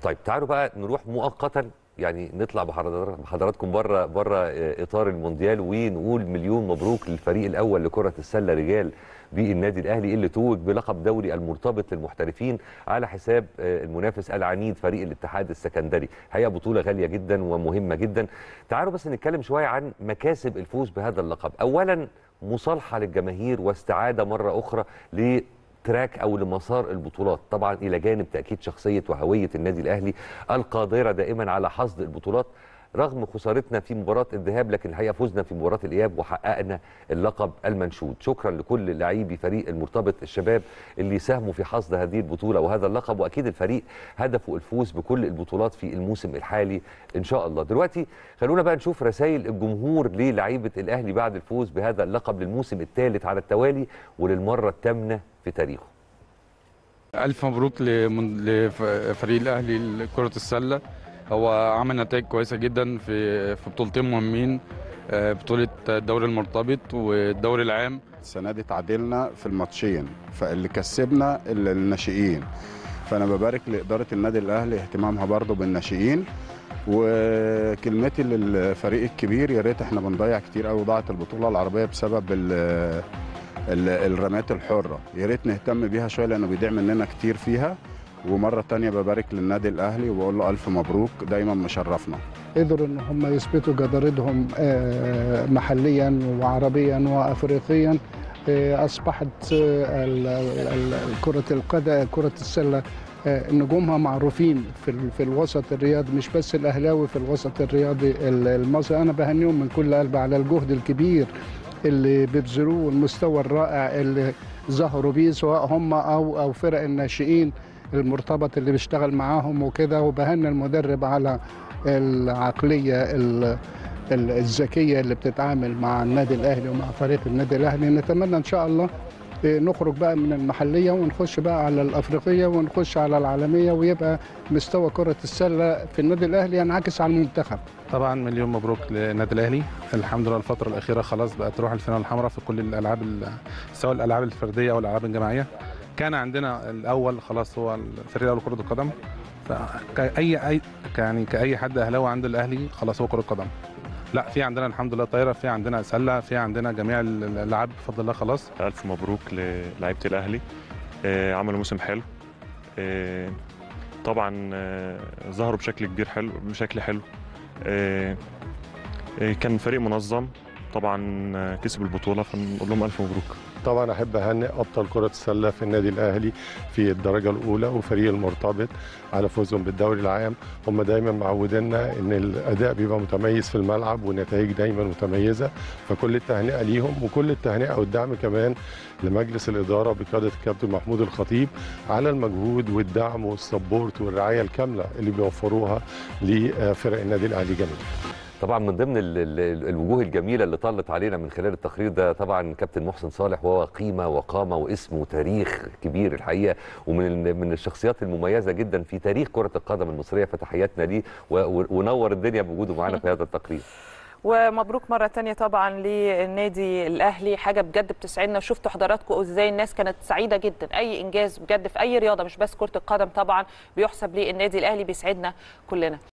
طيب تعالوا بقى نروح مؤقتا يعني نطلع بحضرات- بحضراتكم بره بره اطار المونديال ونقول مليون مبروك للفريق الاول لكره السله رجال بالنادي الاهلي اللي توج بلقب دوري المرتبط للمحترفين على حساب آه، المنافس العنيد فريق الاتحاد السكندري هي بطوله غاليه جدا ومهمه جدا تعالوا بس نتكلم شويه عن مكاسب الفوز بهذا اللقب اولا مصالحه للجماهير واستعاده مره اخرى ل تراك او لمسار البطولات طبعا الى جانب تاكيد شخصيه وهويه النادي الاهلي القادره دائما على حصد البطولات رغم خسارتنا في مباراه الذهاب لكن الحقيقه فزنا في مباراه الاياب وحققنا اللقب المنشود شكرا لكل لاعبي فريق المرتبط الشباب اللي ساهموا في حصد هذه البطوله وهذا اللقب واكيد الفريق هدفه الفوز بكل البطولات في الموسم الحالي ان شاء الله دلوقتي خلونا بقى نشوف رسائل الجمهور للعيبه الاهلي بعد الفوز بهذا اللقب للموسم الثالث على التوالي وللمره الثامنه في تاريخه ألف مبروك لمن- لفريق الأهلي لكرة السلة هو عمل نتائج كويسة جدا في في بطولتين مهمين آه، بطولة الدوري المرتبط والدوري العام السنه دي تعادلنا في الماتشين فاللي كسبنا ال- الناشئين فانا ببارك لاداره النادي الاهلي اهتمامها برضو بالناشئين وكلمتي للفريق الكبير يا ريت احنا بنضيع كتير قوي ضاعت البطوله العربيه بسبب ال- ال- الرميات الحره يا ريت نهتم بيها شويه لانه بيضيع مننا كتير فيها ومره تانية ببارك للنادي الاهلي وبقول له الف مبروك دايما مشرفنا قدروا ان هم يثبتوا جدارتهم آه، محليا وعربيا وافريقيا آه، اصبحت آه، ال- ال- ال- كره القدم كره السله آه، نجومها معروفين في ال- في الوسط الرياضي مش بس الاهلاوي في الوسط الرياضي ال- المصري انا بهنيهم من كل قلب على الجهد الكبير اللي بيبذلوه والمستوى الرائع اللي ظهروا بيه سواء هم او او فرق الناشئين المرتبط اللي بيشتغل معاهم وكده وبهني المدرب على العقليه ال- ال- الذكيه اللي بتتعامل مع النادي الاهلي ومع فريق النادي الاهلي نتمنى ان شاء الله إيه، نخرج بقى من المحليه ونخش بقى على الافريقيه ونخش على العالميه ويبقى مستوى كره السله في النادي الاهلي ينعكس على المنتخب طبعا مليون مبروك للنادي الاهلي الحمد لله الفتره الاخيره خلاص بقت تروح الفينال الحمراء في كل الالعاب ال- سواء الالعاب الفرديه او الالعاب الجماعيه كان عندنا الاول خلاص هو الفريق الاول كره القدم فاي اي يعني كاي حد اهلاوي عنده الاهلي خلاص هو كره قدم لا في عندنا الحمد لله طايره في عندنا سله في عندنا جميع الالعاب بفضل الله خلاص ألف مبروك للعيبة الأهلي آه، عملوا موسم حلو آه، طبعا آه، ظهروا بشكل كبير حلو بشكل حلو آه، آه، كان فريق منظم طبعا آه، كسب البطولة فنقول لهم ألف مبروك طبعا احب اهنئ ابطال كره السله في النادي الاهلي في الدرجه الاولى وفريق المرتبط على فوزهم بالدوري العام هم دايما معودينا ان الاداء بيبقى متميز في الملعب والنتائج دايما متميزه فكل التهنئه ليهم وكل التهنئه والدعم كمان لمجلس الاداره بقياده الكابتن محمود الخطيب على المجهود والدعم والسبورت والرعايه الكامله اللي بيوفروها لفرق النادي الاهلي جميعا طبعا من ضمن ال- ال- الوجوه الجميله اللي طلت علينا من خلال التقرير ده طبعا كابتن محسن صالح وهو قيمه وقامه واسم وتاريخ كبير الحقيقه ومن من الشخصيات المميزه جدا في تاريخ كره القدم المصريه فتحياتنا ليه و- و- ونور الدنيا بوجوده معانا في هذا التقرير ومبروك مرة تانية طبعا للنادي الأهلي حاجة بجد بتسعدنا وشفتوا حضراتكم ازاي الناس كانت سعيدة جدا أي إنجاز بجد في أي رياضة مش بس كرة القدم طبعا بيحسب للنادي الأهلي بيسعدنا كلنا